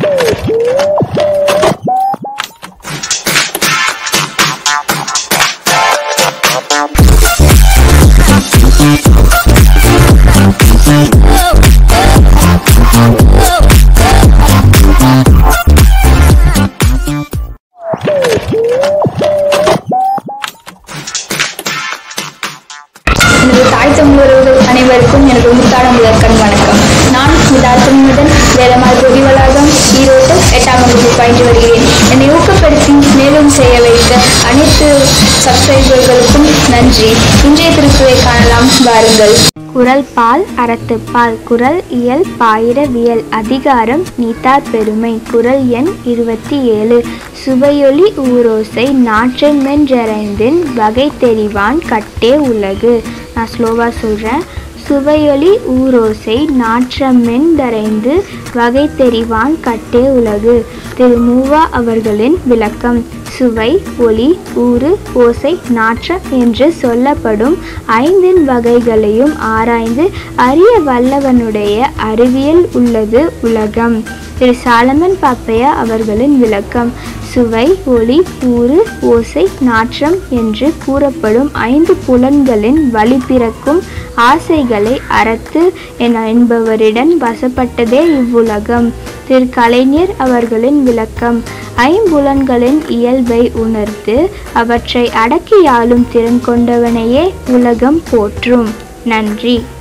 எனது தாய் தமிழர்கள் அனைவருக்கும் எனது முத்தான முதற்கண் வணக்கம் நான் முதல் வேலமாள் பொதி வளாகம் ஈரோடு எட்டாம் வகுப்பு பயின்று வருகிறேன் என்னை ஊக்கப்படுத்தி மேலும் செய்ய வைத்த அனைத்து சப்ஸ்கிரைபர்களுக்கும் நன்றி இன்றைய திருக்குறை காணலாம் வாருங்கள் குரல் பால் அறத்துப்பால் குரல் இயல் பாயிரவியல் அதிகாரம் நீத்தார் பெருமை குரல் எண் இருபத்தி ஏழு சுவையொலி ஊரோசை நாற்றன் மென்றறைந்தின் வகை தெரிவான் கட்டே உலகு நான் ஸ்லோவாக சொல்கிறேன் சுவையொலி ஊரோசை நாற்றமென்றறைந்து வகை தெரிவான் கட்டே உலகு திரு மூவா அவர்களின் விளக்கம் சுவை ஒளி ஊறு ஓசை நாற்றம் என்று சொல்லப்படும் ஐந்தின் வகைகளையும் ஆராய்ந்து அறிய வல்லவனுடைய அறிவியல் உள்ளது உலகம் திரு சாலமன் பாப்பையா அவர்களின் விளக்கம் சுவை ஒளி ஊறு ஓசை நாற்றம் என்று கூறப்படும் ஐந்து புலன்களின் வழிபிறக்கும் ஆசைகளை அறத்து என என்பவரிடம் வசப்பட்டதே இவ்வுலகம் திரு கலைஞர் அவர்களின் விளக்கம் ஐம்புலன்களின் இயல்பை உணர்ந்து அவற்றை அடக்கியாளும் திறன் கொண்டவனையே உலகம் போற்றும் நன்றி